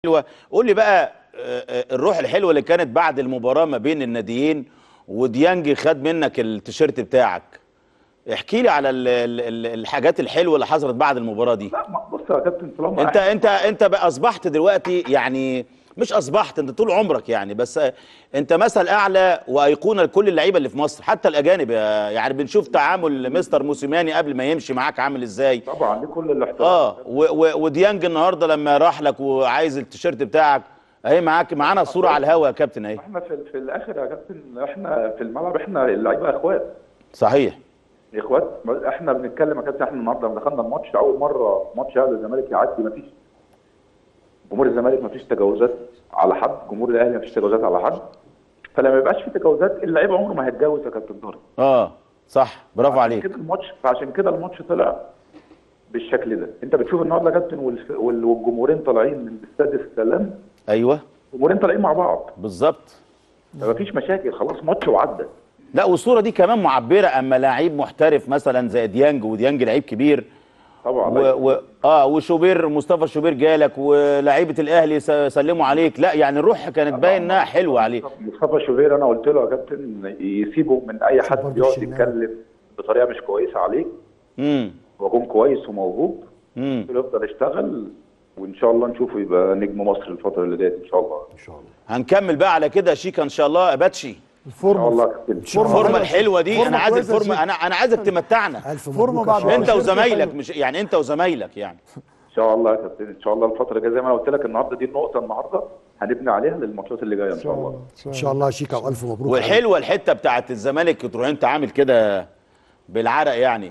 حلوه قول لي بقى آه، آه، الروح الحلوه اللي كانت بعد المباراه ما بين الناديين وديانج خد منك التيشيرت بتاعك احكي لي على ال- ال- ال- الحاجات الحلوه اللي حصلت بعد المباراه دي لا ما- بص يا كابتن طالما انت انت انت بقى اصبحت دلوقتي يعني مش اصبحت انت طول عمرك يعني بس انت مثل اعلى وايقونه لكل اللعيبه اللي في مصر حتى الاجانب يا- يعني بنشوف تعامل مستر موسيماني قبل ما يمشي معاك عامل ازاي طبعا لكل الاحترام اه و و وديانج النهارده لما راح لك وعايز التيشيرت بتاعك اهي معاك معانا الصوره على الهوا يا كابتن اهي احنا في, في الاخر يا كابتن احنا في الملعب احنا اللعيبه اخوات صحيح اخوات احنا بنتكلم يا كابتن احنا النهارده لما دخلنا الماتش اول مره ماتش اهلي والزمالك يعدي مفيش جمهور الزمالك مفيش تجاوزات على حد جمهور الاهلي مفيش تجاوزات على حد فلما يبقاش في تجاوزات اللعيبه عمره ما هيتجاوز يا كابتن طارق اه صح برافو عشان عليك كده الماتش فعشان كده الماتش طلع بالشكل ده انت بتشوف النهارده يا كابتن والف- وال- والجمهورين طالعين من استاد السلام ايوه الجمهورين طالعين مع بعض بالظبط فمفيش مشاكل خلاص ماتش وعدى لا والصوره دي كمان معبره اما لعيب محترف مثلا زي ديانج وديانج لعيب كبير طبعا و... و... اه وشوبير مصطفى شوبير جالك ولاعيبه الاهلي س- سلموا عليك لا يعني الروح كانت باين انها حلوه عليك مصطفى شوبير انا قلت له يا كابتن يسيبه من اي حد برضه بيقعد الشناوي. يتكلم بطريقه مش كويسه عليه امم هو جون كويس وموهوب امم قلت له يفضل يشتغل وان شاء الله نشوفه يبقى نجم مصر الفتره اللي جايه ان شاء الله ان شاء الله هنكمل بقى على كده شيكا ان شاء الله اباتشي ان شاء الله الفورمه يا كابتن الفورمه حلوة. الحلوه دي فورمة انا عايز كويسة يا الفورمه شيكا. انا انا عايزك تمتعنا الف فورمة مبروك بعد يا انت شباب. وزمايلك مش يعني انت وزمايلك يعني ان شاء الله يا كابتن ان شاء الله الفتره الجايه زي ما انا قلت لك النهارده دي النقطه النهارده هنبني عليها للماتشات اللي جايه ان شاء الله ان شاء الله يا شيكا والف مبروك والحلوه الحته بتاعت الزمالك تروح انت عامل كده بالعرق يعني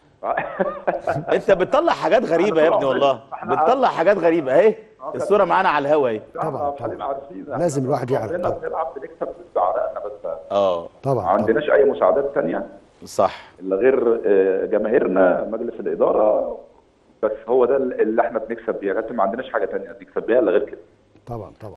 انت بتطلع حاجات غريبه يا ابني والله بتطلع حاجات غريبه اهي الصوره معانا على الهوا اهي طبعا، احنا حالين عارفين لازم الواحد يعرف عمرنا طبعا. بنلعب بنكسب بعرقنا بس اه ما طبعا طبعا عندناش اي مساعدات تانية صح الا غير آه، جماهيرنا مجلس الاداره بس هو ده اللي احنا بنكسب بيه يا كابتن ما عندناش حاجه تانية نكسب بيها الا غير كده طبعا طبعا